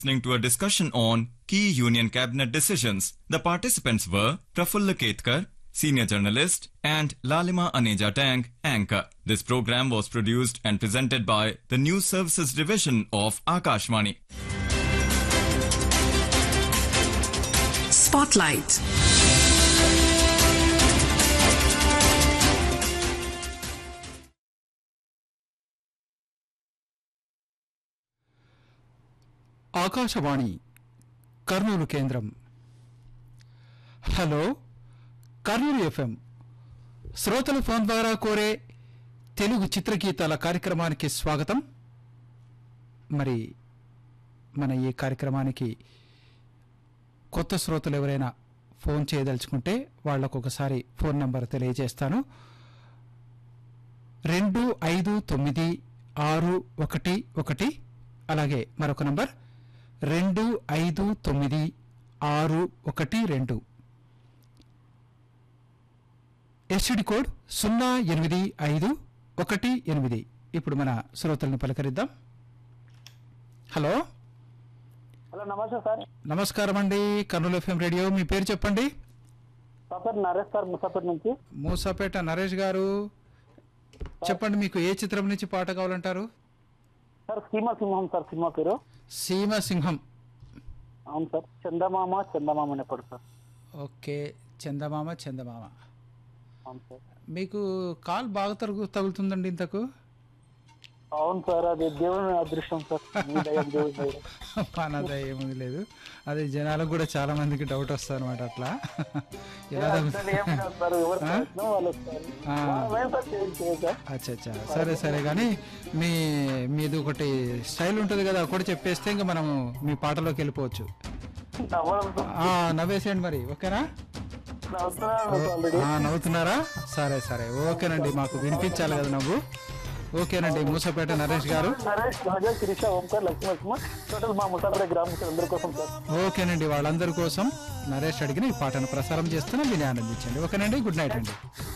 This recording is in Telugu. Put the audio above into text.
listening to a discussion on key union cabinet decisions. The participants were Prafulla Ketkar, senior journalist, and Lalima Aneja Tang, anchor. This program was produced and presented by the News Services Division of Akashvani. Spotlight. Akashvani Kurnool కేంద్రం హలో కర్నూలు ఎఫ్ఎం శ్రోతల ఫోన్ ద్వారా కోరే తెలుగు చిత్రగీతాల కార్యక్రమానికి స్వాగతం మరి మన ఈ కార్యక్రమానికి కొత్త శ్రోతలు ఎవరైనా ఫోన్ చేయదలుచుకుంటే వాళ్ళకు ఒకసారి ఫోన్ నంబర్ తెలియజేస్తాను రెండు ఐదు తొమ్మిది ఆరు ఒకటి ఒకటి అలాగే మరొక నంబర్ రెండు ఐదు తొమ్మిది ఆరు ఒకటి రెండు ఎస్టిడి కోడ్ సున్నా ఎనిమిది ఐదు ఒకటి ఎనిమిది ఇప్పుడు మన శ్రోతల్ని పలకరిద్దాం హలో హలో నమస్తే సార్ నమస్కారం అండి కర్నూలు ఎఫ్ఎం రేడియో మీ పేరు చెప్పండి సార్ నరేష్ సార్ ముసాపేట్ నుంచి మూసాపేట నరేష్ గారు చెప్పండి మీకు ఏ చిత్రం నుంచి పాట కావాలంటారు సార్ సీమ సింహం సార్ సినిమా పేరు సీమ సింహం అవును సార్ చందమామ చందమామ అనేప్పుడు సార్ ఓకే చందమామ చందమామ అవును సార్ మీకు కాల్ బాగా తరుగు తగులుతుందండి ఇంతకు అవును సార్ అది దేవుని అదృష్టం సార్ మీ దయ, దేవుని దయ. పానాద ఏముంది లేదు అదే జనాలకు కూడా చాలా మందికి డౌట్ వస్తుంది అనమాట అట్లా ఎలా తగులు అసలు ఏం కాదు సార్ ఎవరు ప్రయత్నం వాళ్ళు వస్తారు ఆ. మనం సార్ చేయండి చేయండి సార్ అచ్చా అచ్చా సరే సరే కానీ మీ మీది ఒకటి స్టైల్ ఉంటుంది కదా ఒకటి చెప్పేస్తే ఇంకా మనము మీ పాటలోకి వెళ్ళిపోవచ్చు నవ్వడం సార్. ఆ, నవ్వేసేయండి మరి ఓకేనా నవ్వుతున్నాను సార్ ఆల్రెడీ ఆ, నవ్వుతున్నారా సరే సరే ఓకేనండి మాకు వినిపించాలి కదా నవ్వు ఓకేనండి మూసపేట నరేష్ గారు నరేష్ రాజా శిరీష ఓంకార్ లక్ష్మీ టోటల్ మా ముసాపేట గ్రామస్తులు అందరి కోసం సార్ ఓకేనండి వాళ్ళందరి కోసం నరేష్ అడిగిన ఈ పాటను ప్రసారం చేస్తున్నా విని ఆనందించండి ఓకేనండి గుడ్ నైట్ అండి